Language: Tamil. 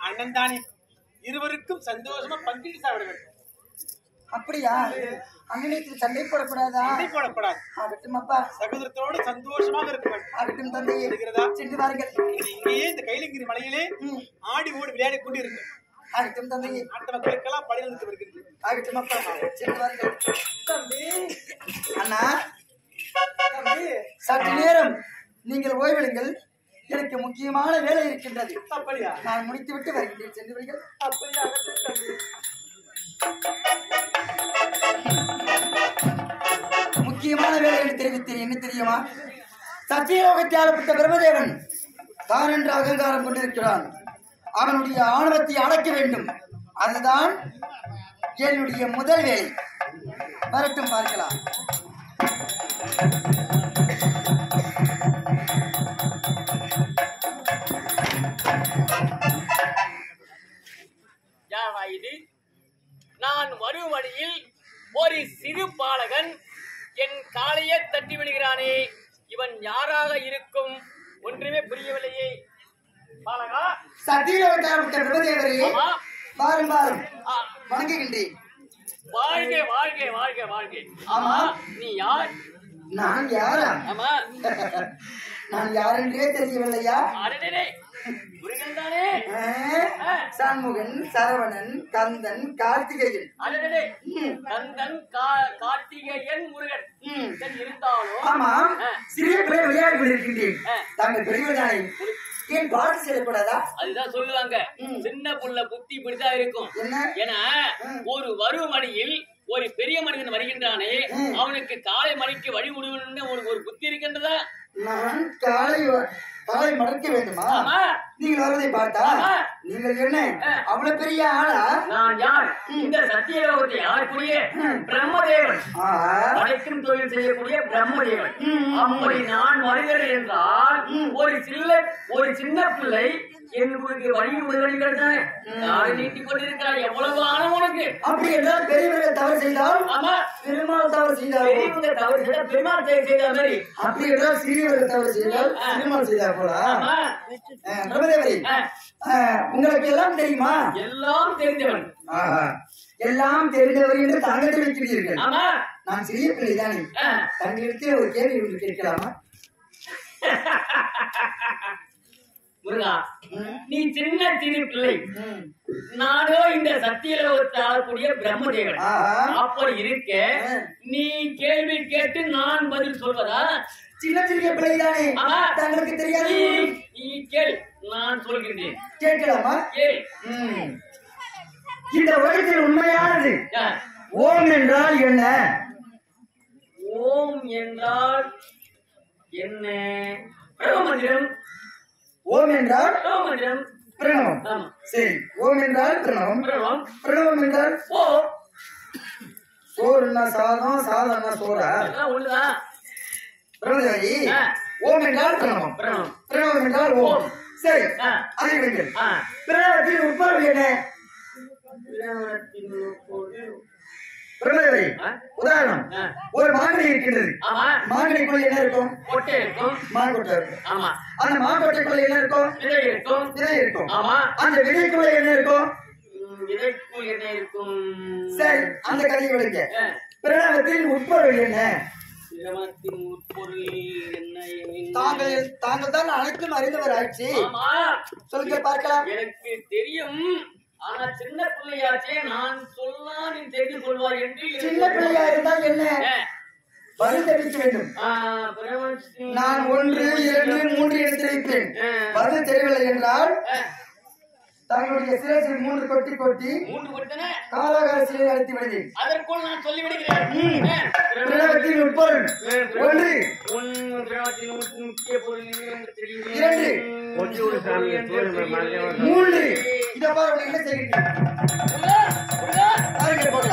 அண்ணன் தானே இருவருக்கும் சந்தோஷமா பங்கிட்டு சாப்பிட வேண்டும் அப்படியா அண்ணனுக்கு சண்டை போடக்கூடாதா சண்டை போடக்கூடாது ஆகட்டும் அப்பா சகோதரத்தோடு சந்தோஷமாக இருக்க வேண்டும் ஆகட்டும் தந்தையே இருக்கிறதா? சென்று வாருங்கள் இங்கேயே இந்த கைலங்கிரி மலையிலே ம். ஆடி ஓடி விளையாடி கொண்டு இருக்கு ஆகட்டும் தந்தையே நாட்டு மக்களுக்கெல்லாம் படையெடுத்து வருகின்றது ஆகட்டும் அப்பா சென்று வாருங்கள் தம்பி அண்ணா தம்பி சற்று நேரம் நீங்கள் ஓய்வெடுங்கள் எனக்கு முக்கியமான வேலை இருக்கின்றது அப்படியா நான் முடித்து விட்டு வருகின்றேன் சென்று விடுங்கள் அப்படியா ஆகட்டும் தம்பி. முக்கியமான வேலை என்று தெரிவித்தேன் என்ன தெரியுமா சத்தியலோகத்தை ஆளப்பட்ட பிரம்மதேவன் தான் என்ற அகங்காரம் கொண்டிருக்கிறான் அவனுடைய ஆணவத்தை அடக்க வேண்டும் அதுதான் என்னுடைய முதல் வேலை வரட்டும் பார்க்கலாம் யாரா இது நான் வரும் வழியில் ஒரு சிறு பாலகன் என் காலையே தட்டி விடுகிறானே இவன் யாராக இருக்கும் ஒன்றுமே புரியவில்லையே பாலகா சத்தியலோகத்தை ஆளப்பட்ட பிரம்மதேவரே ஆமா பாரும் பாரும் ஆ, வணங்குகின்றேன் வாழ்க வாழ்க வாழ்க வாழ்க ஆமா. ஆமா நீ யார் நான் யாரா ஆமா நான் யாரென்றே தெரியவில்லையா அடடே முருகன் தானே ஆ? சண்முகன் சரவணன் கந்தன் கார்த்திகேயன் அடடே ம். கந்தன் கா- கார்த்திகேயன் முருகன் ம். சரி, இருந்தாலும் ஆமாம் ஆ. சிறிய பிள்ளை விளையாடி கொண்டிருக்கின்றேன் ஆ. தாங்கள் பெரியவர்தானே ஏன் பாட்டு செய்யக்கூடாதா அதுதான் சொல்லுவாங்க ம். சின்ன புள்ள புத்தி இப்படிதான் இருக்கும் என்ன ஏன்னா ம். ஒரு வரும் வழியில் ஒரு பெரிய மனிதன் வருகின்றானே ம். அவனுக்கு காலை மணிக்கு வழி முடிவுன்னு ஒரு ஒரு புத்தி இருக்கின்றதா நான் காலை வ- காலை மடக்க வேண்டுமா ஆமா நீங்கள் வருவதை பார்த்தா ஆமா. நீங்கள் என்ன ஆ. அவ்வளவு பெரிய ஆளா நான் யார் இந்த சத்தியலோகத்தை ஆளக்கூடிய ம். பிரம்மதேவன் ஆஹா. படைக்கும் தொழில் செய்யக்கூடிய பிரம்மதேவன் ம், ம், அப்படி நான் மனிதர் என்றால் ம். ஒரு சில்ல ஒரு சின்ன பிள்ளை எனக்கு வழி உதவிகிறது காலை நீட்டிக் கொண்டிருக்கிறார் எவ்வளவு ஆணவம் உனக்கு அப்படி என்றால் பெரியவர்கள் தவறு செய்தால் ஆமா பெருமாள் தவறு செய்தால் பெரியவங்க தவறு செய்த பெருமாள் செய்த செய்த மாதிரி அப்படி என்றால் சிறியவர்கள் தவறு செய்தால் ஆ. பெருமாள் செய்தார் போல ஆமா ஆ, பிரம்மதேவரே ஆ, ஆ, உங்களுக்கு எல்லாம் தெரியுமா எல்லாம் தெரிந்தவன் ஆஹா. எல்லாம் தெரிந்தவர் என்று தாங்கள் வைக்கிறீர்கள் ஆமா நான் சிறிய பிள்ளை தானே ஆ. தங்களிடத்தில் ஒரு கேள்வி ஒன்று கேட்கலாமா முருகா ம். நீ சின்ன சிறு பிள்ளை ம். நானோ இந்த சத்தியலோகத்தை ஆளக்கூடிய பிரம்மதேவன் ஆஹா. அப்படி இருக்க ஆ. நீ கேள்வி கேட்டு நான் பதில் சொல்வதா சின்ன சிறிய பிள்ளை தானே ஆமா. தங்களுக்கு தெரியாது நீ நீ கேள் நான் சொல்கின்றேன் கேட்கலாமா கேள் ம். இந்த உலகத்தில் உண்மையானது ஆ. ஓம் என்றால் என்ன ஓம் என்றால் என்ன பிரம்மமந்திரம் ஓம் என்றால் பிரம்மமந்திரம் பிரணவம் ஆமா சரி ஓம் என்றால் பிரணவம் பிரணவம் பிரணவம் என்றால் ஓ சோறுனா சாதம் சாதம்னா சோறா எல்லாம் ஒண்ணுதான் பிரம்மதேவி ஆ. ஓம் என்றால் பிரணவம் பிரணவம் பிரணவம் என்றால் ஓம் சரி ஆ. அதை விடுங்கள் ஆ. பிரணவத்தின் உட்பொருள் என்ன பிரணவத்தின் ஒரு- பிரம்மதேவி ஆ? உதாரணம் ஆ. ஒரு மாங்கனி இருக்கின்றது ஆமா மாங்கனிக்குள்ள என்ன இருக்கும் கொட்டை இருக்கும் மாங்கொட்டை இருக்கும் ஆமா அந்த மாங்கொட்டைக்குள்ள என்ன இருக்கும் விதை இருக்கும் விதை இருக்கும் ஆமா அந்த விதைக்குள்ள என்ன இருக்கும் ம், விதைக்குள் என்ன இருக்கும் சரி அந்த கதையை விடுங்க ஆ. பிரணவத்தின் உட்பொருள் என்ன பிரமத்தின் உட்பொருள் என்ன என்ன? தாங்கள் தாங்கள் தான் அனைத்தும் அறிந்தவர் ஆட்சி ஆமா சொல்லுங்க பார்க்கலாம் எனக்கு தெரியும் ஆனா சின்ன பிள்ளையாச்சே நான் சொன்னா நீ தெரிந்து கொள்வாய் என்று எனக்கு சின்ன பிள்ளையா இருந்தால் என்ன ஆ, பதில் தெரிவிக்க வேண்டும் ஆ, பிரமத்தின் நான் ஒன்று இரண்டு மூன்று என்று தெரிவிப்பேன் ஆ. பதில் தெரியவில்லை என்றால் ஆ, தங்களுடைய சிரசில் மூன்று கொட்டி கொட்டி மூன்று கொடுத்தன காலாகார சிலை நடத்தி விடுவேன் அதற்குள் நான் சொல்லி விடுகிறேன் ம். ஆ, பிரம- பிரணவத்தின் உட்பொருள் ஒன்று உன் பிரமத்தின் உட்- முக்கிய பொருள் என்று தெரியும் இரண்டு. ஒன்று ஒரு சாமி என்று தெரியும். மூன்று இதை பாரு உனக்கு என்ன செய்கிறீர்கள் முருகா, முருகா, பாருங்கள் போகலாம்